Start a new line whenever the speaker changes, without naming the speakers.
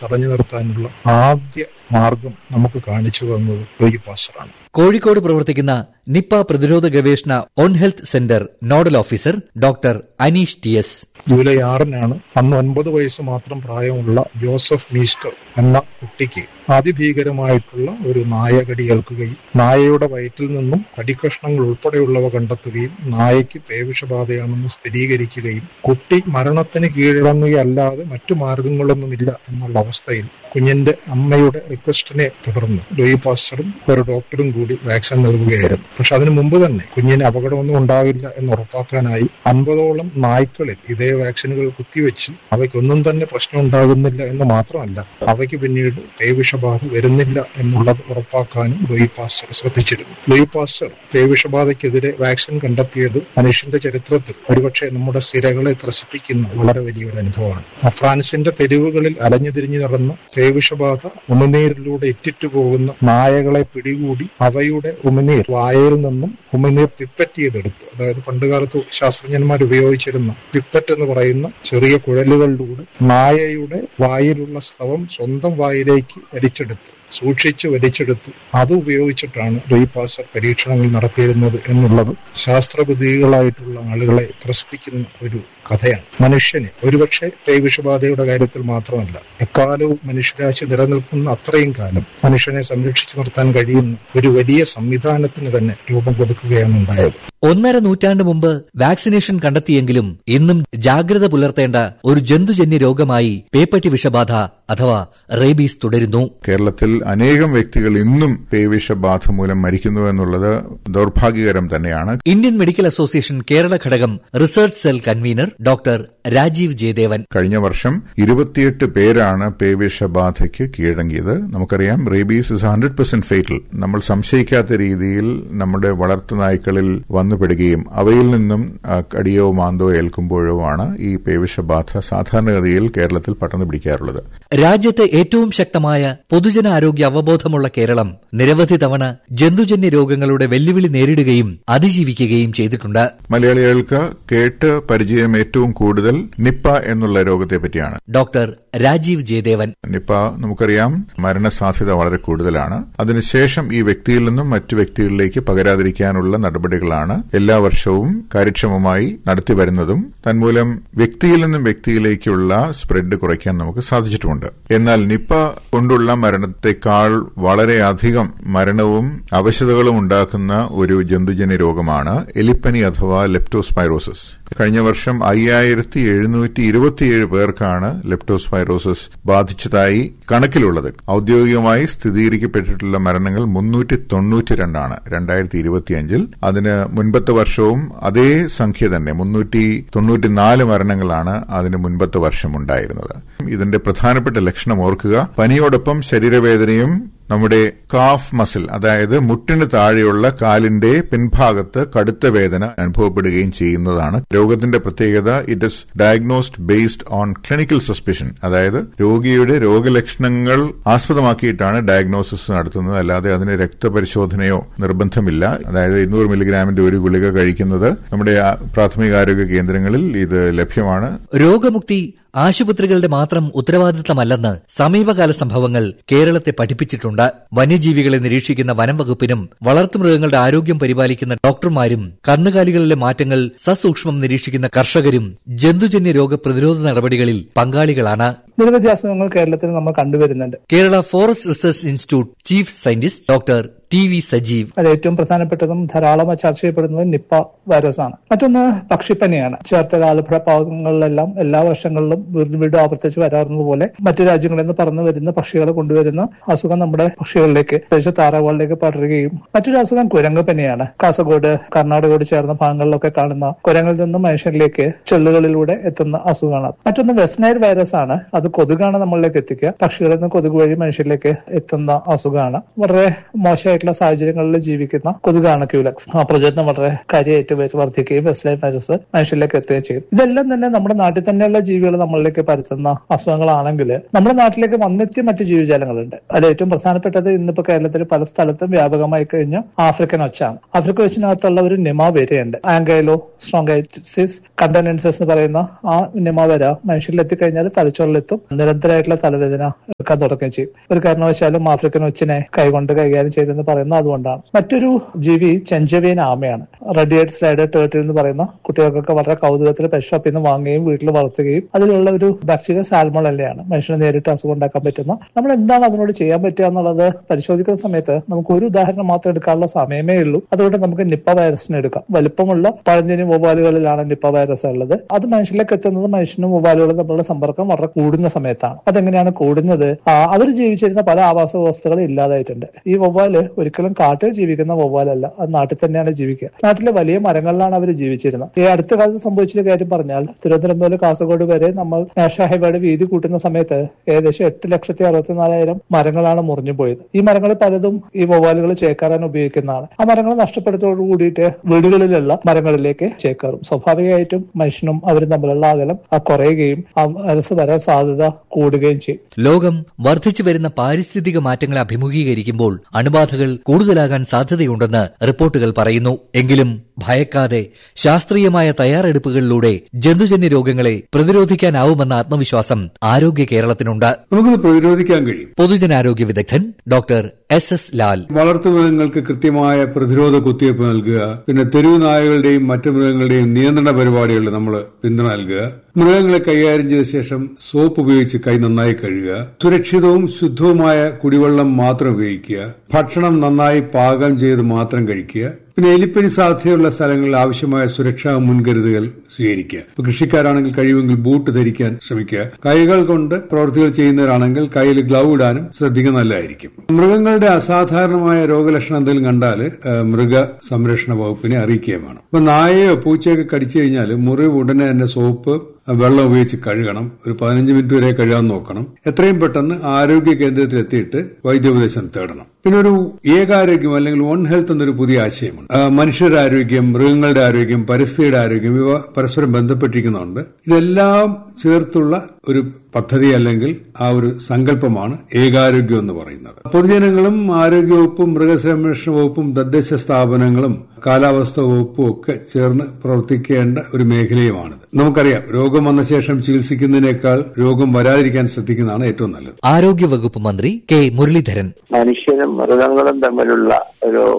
തടഞ്ഞു നിർത്താനുള്ള ആദ്യ മാർഗം നമുക്ക് കാണിച്ചു തന്നത് ലൂയി പാസ്റ്ററാണ്
കോഴിക്കോട് പ്രവർത്തിക്കുന്ന നിപ്പ പ്രതിരോധ ഗവേഷണ one health centre nodal officer doctor Aneesh T S
July ആറിനാണ് അന്ന് ഒൻപത് വയസ്സ് മാത്രം പ്രായമുള്ള ജോസഫ് മീസ്റ്റർ എന്ന കുട്ടിക്ക് അതിഭീകരമായിട്ടുള്ള ഒരു നായ കടിയേൽക്കുകയും നായയുടെ വയറ്റിൽ നിന്നും തടിക്കഷ്ണങ്ങൾ ഉൾപ്പെടെയുള്ളവ കണ്ടെത്തുകയും നായയ്ക്ക് പേവിഷബാധയാണെന്ന് സ്ഥിരീകരിക്കുകയും കുട്ടി മരണത്തിന് കീഴടങ്ങുകയല്ലാതെ മറ്റു മാർഗങ്ങളൊന്നുമില്ല എന്നുള്ള അവസ്ഥയിൽ കുഞ്ഞിന്റെ അമ്മയുടെ റിക്വസ്റ്റിനെ തുടർന്ന് ലൂയി പാസ്റ്ററും ഒരു ഡോക്ടറും കൂടി വാക്സിൻ നൽകുകയായിരുന്നു പക്ഷെ അതിനു മുമ്പ് തന്നെ കുഞ്ഞിന് അപകടമൊന്നും ഉണ്ടാകില്ല എന്ന് ഉറപ്പാക്കാനായി അൻപതോളം നായ്ക്കളിൽ ഇതേ വാക്സിനുകൾ കുത്തിവെച്ച് അവയ്ക്കൊന്നും തന്നെ പ്രശ്നം ഉണ്ടാകുന്നില്ല എന്ന് മാത്രമല്ല അവയ്ക്ക് പിന്നീട് പേവിഷബാധ വരുന്നില്ല എന്നുള്ളത് ഉറപ്പാക്കാനും ലൂയി പാസ്റ്റർ ശ്രദ്ധിച്ചിരുന്നു ലൂയി പാസ്റ്റർ പേവിഷബാധയ്ക്കെതിരെ വാക്സിൻ കണ്ടെത്തിയത് മനുഷ്യന്റെ ചരിത്രത്തിൽ ഒരുപക്ഷെ നമ്മുടെ സിരകളെ ത്രസിപ്പിക്കുന്ന വളരെ വലിയൊരു അനുഭവമാണ് ഫ്രാൻസിന്റെ തെരുവുകളിൽ അലഞ്ഞു തിരിഞ്ഞു നടന്ന് പേവിഷബാധ ഉമിനീരിലൂടെ ഇറ്റിറ്റു പോകുന്ന നായകളെ പിടികൂടി അവയുടെ ഉമിനീർ വായയിൽ നിന്നും ഉമിനീർ പിപ്പറ്റ് ചെയ്തെടുത്ത് അതായത് പണ്ടുകാലത്ത് ശാസ്ത്രജ്ഞന്മാർ ഉപയോഗിച്ചിരുന്ന പിപ്പറ്റ് എന്ന് പറയുന്ന ചെറിയ കുഴലുകളിലൂടെ നായയുടെ വായിലുള്ള സ്രവം സ്വന്തം വായിലേക്ക് വലിച്ചെടുത്ത് സൂക്ഷിച്ച് വലിച്ചെടുത്ത് അത് ഉപയോഗിച്ചിട്ടാണ് ലൂയി പാസർ പരീക്ഷണങ്ങൾ നടത്തിയിരുന്നത് എന്നുള്ളത് ശാസ്ത്രബുദ്ധികളായിട്ടുള്ള ആളുകളെ ത്രസിപ്പിക്കുന്ന ഒരു കഥയാണ് മനുഷ്യന് ഒരുപക്ഷെ പേവിഷബാധയുടെ കാര്യത്തിൽ മാത്രമല്ല എക്കാലവും മനുഷ്യരാശി നിലനിൽക്കുന്ന അത്രയും കാലം മനുഷ്യനെ സംരക്ഷിച്ചു നിർത്താൻ കഴിയുന്ന ഒരു വലിയ സംവിധാനത്തിന് തന്നെ രൂപം കൊടുക്കുകയാണ് ഉണ്ടായത്
ഒന്നര നൂറ്റാണ്ട് മുമ്പ് വാക്സിനേഷൻ കണ്ടെത്തിയെങ്കിലും ഇന്നും ജാഗ്രത പുലർത്തേണ്ട ഒരു ജന്തുജന്യ രോഗമായി പേപ്പട്ടി വിഷബാധ അഥവാ റേബീസ് തുടരുന്നു
കേരളത്തിൽ അനേകം വ്യക്തികൾ ഇന്നും പേവിഷബാധ മൂലം മരിക്കുന്നു എന്നുള്ളത് ദൗർഭാഗ്യകരം തന്നെയാണ്
ഇന്ത്യൻ മെഡിക്കൽ അസോസിയേഷൻ കേരള ഘടകം research cell convener doctor Rajeev Jayadevan
കഴിഞ്ഞ വർഷം ഇരുപത്തിയെട്ട് പേരാണ് പേവിഷബാധയ്ക്ക് കീഴടങ്ങിയത് നമുക്കറിയാം rabies is hundred percent fatal നമ്മൾ സംശയിക്കാത്ത രീതിയിൽ നമ്മുടെ വളർത്തു നായ്ക്കളിൽ വന്നുപെടുകയും അവയിൽ നിന്നും കടിയോ മാന്തോ ഏൽക്കുമ്പോഴോ ആണ് ഈ പേവിഷബാധ സാധാരണഗതിയിൽ കേരളത്തിൽ പടർന്നു പിടിക്കാറുള്ളത്
രാജ്യത്തെ ഏറ്റവും ശക്തമായ പൊതുജനാരോഗ്യ അവബോധമുള്ള കേരളം നിരവധി തവണ ജന്തുജന്യ രോഗങ്ങളുടെ വെല്ലുവിളി നേരിടുകയും അതിജീവിക്കുകയും ചെയ്തിട്ടുണ്ട്
മലയാളികൾക്ക് കേട്ട് പരിചയം ഏറ്റവും കൂടുതൽ നിപ്പ എന്നുള്ള രോഗത്തെ പറ്റിയാണ്
ഡോക്ടർ രാജീവ് ജയദേവൻ
നിപ്പ നമുക്കറിയാം മരണസാധ്യത വളരെ കൂടുതലാണ് അതിനുശേഷം ഈ വ്യക്തിയിൽ നിന്നും മറ്റു വ്യക്തികളിലേക്ക് പകരാതിരിക്കാനുള്ള നടപടികളാണ് എല്ലാ വർഷവും കാര്യക്ഷമമായി നടത്തി വരുന്നതും തന്മൂലം വ്യക്തിയിൽ നിന്നും വ്യക്തിയിലേക്കുള്ള സ്പ്രെഡ് കുറയ്ക്കാൻ നമുക്ക് സാധിച്ചിട്ടുമുണ്ട് എന്നാൽ നിപ്പ കൊണ്ടുള്ള മരണത്തെക്കാൾ വളരെയധികം മരണവും അവശതകളും ഉണ്ടാക്കുന്ന ഒരു ജന്തുജന്യ രോഗമാണ് എലിപ്പനി അഥവാ ലെപ്റ്റോസ്പൈറോസിസ് കഴിഞ്ഞ വർഷം അയ്യായിരത്തി എഴുന്നൂറ്റി ഇരുപത്തിയേഴ് പേർക്കാണ് ലെപ്റ്റോസ്പൈറോസിസ് ബാധിച്ചതായി കണക്കിലുള്ളത് ഔദ്യോഗികമായി സ്ഥിരീകരിക്കപ്പെട്ടിട്ടുള്ള മരണങ്ങൾ മുന്നൂറ്റി തൊണ്ണൂറ്റി രണ്ടാണ് രണ്ടായിരത്തി ഇരുപത്തിയഞ്ചിൽ അതിന് മുൻപത്തെ വർഷവും അതേ സംഖ്യ തന്നെ മുന്നൂറ്റി തൊണ്ണൂറ്റിനാല് മരണങ്ങളാണ് അതിന് മുൻപത്തെ വർഷം ഉണ്ടായിരുന്നത് ഇതിന്റെ പ്രധാനപ്പെട്ട ലക്ഷണം ഓർക്കുക പനിയോടൊപ്പം ശരീരവേദനയും നമ്മുടെ കാഫ് മസിൽ അതായത് മുട്ടിന് താഴെയുള്ള കാലിന്റെ പിൻഭാഗത്ത് കടുത്ത വേദന അനുഭവപ്പെടുകയും ചെയ്യുന്നതാണ് രോഗത്തിന്റെ പ്രത്യേകത it is diagnosed based on clinical suspicion അതായത് രോഗിയുടെ രോഗലക്ഷണങ്ങൾ ആസ്പദമാക്കിയിട്ടാണ് ഡയഗ്നോസിസ് നടത്തുന്നത് അല്ലാതെ അതിന് രക്തപരിശോധനയോ നിർബന്ധമില്ല അതായത് ഇരുന്നൂറ് മില്ലിഗ്രാമിന്റെ ഒരു ഗുളിക കഴിക്കുന്നത് നമ്മുടെ പ്രാഥമികാരോഗ്യ കേന്ദ്രങ്ങളിൽ ഇത് ലഭ്യമാണ്
രോഗമുക്തി ആശുപത്രികളുടെ മാത്രം ഉത്തരവാദിത്തമല്ലെന്ന് സമീപകാല സംഭവങ്ങൾ കേരളത്തെ പഠിപ്പിച്ചിട്ടുണ്ട് വന്യജീവികളെ നിരീക്ഷിക്കുന്ന വനം വകുപ്പിനും വളർത്തുമൃഗങ്ങളുടെ ആരോഗ്യം പരിപാലിക്കുന്ന ഡോക്ടർമാരും കന്നുകാലികളിലെ മാറ്റങ്ങൾ സസൂക്ഷ്മം നിരീക്ഷിക്കുന്ന കർഷകരും ജന്തുജന്യ രോഗ പ്രതിരോധ നടപടികളിൽ പങ്കാളികളാണ്
നിരവധി അസുഖങ്ങൾ കേരളത്തിൽ നമ്മൾ കണ്ടുവരുന്നുണ്ട്
Kerala forest research institute chief scientist doctor T V Sajeev
അത് ഏറ്റവും പ്രധാനപ്പെട്ടതും ധാരാളം ചർച്ച ചെയ്യപ്പെടുന്നത് നിപ്പ വൈറസ് ആണ് മറ്റൊന്ന് പക്ഷിപ്പനിയാണ് ചേർത്തല ആലപ്പുഴ ഭാഗങ്ങളിലെല്ലാം എല്ലാ വർഷങ്ങളിലും വീണ്ടും വീണ്ടും ആവർത്തിച്ച് വരാറുന്നത് പോലെ മറ്റു രാജ്യങ്ങളിൽ നിന്ന് പറന്നു വരുന്ന പക്ഷികളെ കൊണ്ടുവരുന്ന അസുഖം നമ്മുടെ പക്ഷികളിലേക്ക് പ്രത്യേകിച്ച് താറാവുകളിലേക്ക് പടരുകയും മറ്റൊരു അസുഖം കുരങ്ങ് പനിയാണ് കാസർഗോഡ് കർണാടകയോട് ചേർന്ന ഭാഗങ്ങളിലൊക്കെ കാണുന്ന കുരങ്ങിൽ നിന്ന് മനുഷ്യരിലേക്ക് ചെള്ളുകളിലൂടെ എത്തുന്ന അസുഖമാണ് മറ്റൊന്ന് വെസ്റ്റ്നൈൽ വൈറസ് ആണ് അത് കൊതുകാണ് നമ്മളിലേക്ക് എത്തിക്കുക പക്ഷികളിൽ നിന്ന് കൊതുക് വഴി മനുഷ്യരിലേക്ക് എത്തുന്ന അസുഖമാണ് വളരെ മോശമായിട്ടുള്ള ആയിട്ടുള്ള സാഹചര്യങ്ങളിൽ ജീവിക്കുന്ന കൊതുകാണ് ക്യൂലക്സ് ആ പ്രചരണം വളരെ കാര്യമായിട്ട് വ- വർദ്ധിക്കുകയും വെസ്റ്റ് ലൈഫ് വൈറസ് മനുഷ്യരിലേക്ക് എത്തുകയും ചെയ്യും ഇതെല്ലാം തന്നെ നമ്മുടെ നാട്ടിൽ തന്നെയുള്ള ജീവികൾ നമ്മളിലേക്ക് പരത്തുന്ന അസുഖങ്ങളാണെങ്കിൽ നമ്മുടെ നാട്ടിലേക്ക് വന്നെത്തിയ മറ്റു ജീവജാലങ്ങളുണ്ട് അതിൽ ഏറ്റവും പ്രധാനപ്പെട്ടത് ഇന്നിപ്പോ കേരളത്തിൽ പല സ്ഥലത്തും വ്യാപകമായി കഴിഞ്ഞ ആഫ്രിക്കൻ ഒച്ചാണ് ആഫ്രിക്ക വെച്ചിനകത്തുള്ള ഒരു നിമാവേരയുണ്ട് ആംഗൈലോ സ്ട്രോങ്കൈറ്റിസിസ് കണ്ടനൻസസ് എന്ന് പറയുന്ന ആ നിമാവര മനുഷ്യരിൽ എത്തിക്കഴിഞ്ഞാൽ തലച്ചോറിലെത്തും നിരന്തരമായിട്ടുള്ള തലവേദന എടുക്കാൻ തുടങ്ങുകയും ചെയ്യും ഒരു കാരണവശാലും ആഫ്രിക്കൻ ഒച്ചിനെ കൈകൊണ്ട് കൈകാര്യം ചെയ്തെന്ന് പറയുന്നത് അതുകൊണ്ടാണ് മറ്റൊരു ജീവി ചെഞ്ചവേൻ ആമയാണ് റെഡിയേറ്റ് സ്ലൈഡ് ടേർട്ടിൽ എന്ന് പറയുന്ന കുട്ടികൾക്കൊക്കെ വളരെ കൗതുകത്തിൽ പെറ്റ് ഷോപ്പിൽ നിന്ന് വാങ്ങുകയും വീട്ടിൽ വളർത്തുകയും അതിലുള്ള ഒരു ബാക്ടീരിയ സാൽമോളല്ലയാണ് മനുഷ്യന് നേരിട്ട് അസുഖം ഉണ്ടാക്കാൻ പറ്റുന്ന നമ്മൾ എന്താണ് അതിനോട് ചെയ്യാൻ പറ്റുക എന്നുള്ളത് പരിശോധിക്കുന്ന സമയത്ത് നമുക്ക് ഒരു ഉദാഹരണം മാത്രം എടുക്കാനുള്ള സമയമേ ഉള്ളൂ അതുകൊണ്ട് നമുക്ക് നിപ്പ വൈറസിനെ എടുക്കാം വലിപ്പമുള്ള പഴഞ്ചിനി വവ്വാലുകളിലാണ് നിപ്പ വൈറസ് ഉള്ളത് അത് മനുഷ്യരിലേക്ക് എത്തുന്നത് മനുഷ്യനും വവ്വാലുകളും തമ്മിലുള്ള സമ്പർക്കം വളരെ കൂടുന്ന സമയത്താണ് അതെങ്ങനെയാണ് കൂടുന്നത് അവർ ജീവിച്ചിരുന്ന പല ആവാസ വ്യവസ്ഥകളും ഇല്ലാതായിട്ടുണ്ട് ഈ വവ്വാല് ഒരിക്കലും കാട്ടിൽ ജീവിക്കുന്ന വവ്വാലല്ല അത് നാട്ടിൽ തന്നെയാണ് ജീവിക്കുക നാട്ടിലെ വലിയ മരങ്ങളിലാണ് അവർ ജീവിച്ചിരുന്നത് ഈ അടുത്ത കാലത്ത് സംഭവിച്ചൊരു കാര്യം പറഞ്ഞാൽ തിരുവനന്തപുരം മുതൽ കാസർഗോഡ് വരെ നമ്മൾ നാഷണൽ ഹൈവേയുടെ വീതി കൂട്ടുന്ന സമയത്ത് ഏകദേശം എട്ട് ലക്ഷത്തി അറുപത്തിനാലായിരം മരങ്ങളാണ് മുറിഞ്ഞു പോയത് ഈ മരങ്ങൾ പലതും ഈ വവ്വാലുകൾ ചേക്കാറാൻ ഉപയോഗിക്കുന്നതാണ് ആ മരങ്ങൾ നഷ്ടപ്പെടുത്തോടു കൂടിയിട്ട് വീടുകളിലുള്ള മരങ്ങളിലേക്ക് ചേക്കാറും സ്വാഭാവികമായിട്ടും മനുഷ്യനും അവരും തമ്മിലുള്ള അകലം ആ കുറയുകയും ആ വൈറസ് വരാൻ സാധ്യത കൂടുകയും ചെയ്യും
ലോകം വർദ്ധിച്ചു വരുന്ന പാരിസ്ഥിതിക മാറ്റങ്ങളെ അഭിമുഖീകരിക്കുമ്പോൾ അണുബാധകൾ കൂടുതലാകാൻ സാധ്യതയുണ്ടെന്ന് റിപ്പോർട്ടുകൾ പറയുന്നു എങ്കിലും ഭയക്കാതെ ശാസ്ത്രീയമായ തയ്യാറെടുപ്പുകളിലൂടെ ജന്തുജന്യ രോഗങ്ങളെ പ്രതിരോധിക്കാനാവുമെന്ന ആത്മവിശ്വാസം ആരോഗ്യ കേരളത്തിനുണ്ട്
നമുക്കത് പ്രതിരോധിക്കാൻ കഴിയും
പൊതുജനാരോഗ്യ വിദഗ്ധൻ ഡോക്ടർ എസ് എസ് ലാൽ
വളർത്തുമൃഗങ്ങൾക്ക് കൃത്യമായ പ്രതിരോധ കുത്തിവയ്പ് നൽകുക പിന്നെ തെരുവ് നായകളുടെയും മറ്റു മൃഗങ്ങളുടെയും നിയന്ത്രണ പരിപാടികളിൽ നമ്മൾ പിന്തുണ നൽകുക മൃഗങ്ങളെ കൈകാര്യം ചെയ്ത ശേഷം സോപ്പ് ഉപയോഗിച്ച് കൈ നന്നായി കഴുകുക സുരക്ഷിതവും ശുദ്ധവുമായ കുടിവെള്ളം മാത്രം ഉപയോഗിക്കുക ഭക്ഷണം നന്നായി പാകം ചെയ്ത് മാത്രം കഴിക്കുക പിന്നെ എലിപ്പനി സാധ്യതയുള്ള സ്ഥലങ്ങളിൽ ആവശ്യമായ സുരക്ഷാ മുൻകരുതലുകൾ സ്വീകരിക്കുക ഇപ്പൊ കൃഷിക്കാരാണെങ്കിൽ കഴിയുമെങ്കിൽ ബൂട്ട് ധരിക്കാൻ ശ്രമിക്കുക കൈകൾ കൊണ്ട് പ്രവൃത്തികൾ ചെയ്യുന്നവരാണെങ്കിൽ കയ്യിൽ ഗ്ലൗ ഇടാനും ശ്രദ്ധിക്കുക നല്ലതായിരിക്കും മൃഗങ്ങളുടെ അസാധാരണമായ രോഗലക്ഷണം എന്തെങ്കിലും കണ്ടാൽ മൃഗ സംരക്ഷണ വകുപ്പിനെ അറിയിക്കുകയും വേണം ഇപ്പൊ നായയോ പൂച്ചയൊക്കെ കടിച്ചു കഴിഞ്ഞാൽ മുറിവ് ഉടനെ തന്നെ സോപ്പ് വെള്ളം ഉപയോഗിച്ച് കഴുകണം ഒരു പതിനഞ്ച് മിനിറ്റ് വരെ കഴുകാൻ നോക്കണം എത്രയും പെട്ടെന്ന് ആരോഗ്യ കേന്ദ്രത്തിൽ എത്തിയിട്ട് വൈദ്യോപദേശം തേടണം പിന്നെ ഒരു ഏകാരോഗ്യം അല്ലെങ്കിൽ വൺ ഹെൽത്ത് എന്നൊരു പുതിയ ആശയമുണ്ട് ആ, മനുഷ്യരുടെ ആരോഗ്യം മൃഗങ്ങളുടെ ആരോഗ്യം പരിസ്ഥിതിയുടെ ആരോഗ്യം ഇവ പരസ്പരം ബന്ധപ്പെട്ടിരിക്കുന്നുണ്ട് ഇതെല്ലാം ചേർത്തുള്ള ഒരു പദ്ധതി അല്ലെങ്കിൽ ആ ഒരു സങ്കല്പമാണ് ഏകാരോഗ്യം എന്ന് പറയുന്നത് പൊതുജനങ്ങളും ആരോഗ്യവകുപ്പും മൃഗസംരക്ഷണ വകുപ്പും തദ്ദേശ സ്ഥാപനങ്ങളും കാലാവസ്ഥ വകുപ്പും ഒക്കെ ചേർന്ന് പ്രവർത്തിക്കേണ്ട ഒരു മേഖലയുമാണിത് നമുക്കറിയാം രോഗം വന്ന ശേഷം ചികിത്സിക്കുന്നതിനേക്കാൾ രോഗം വരാതിരിക്കാൻ ശ്രദ്ധിക്കുന്നതാണ് ഏറ്റവും നല്ലത്
ആരോഗ്യ വകുപ്പ് മന്ത്രി കെ മുരളീധരൻ
മനുഷ്യനും മൃഗങ്ങളും തമ്മിലുള്ള ഒരു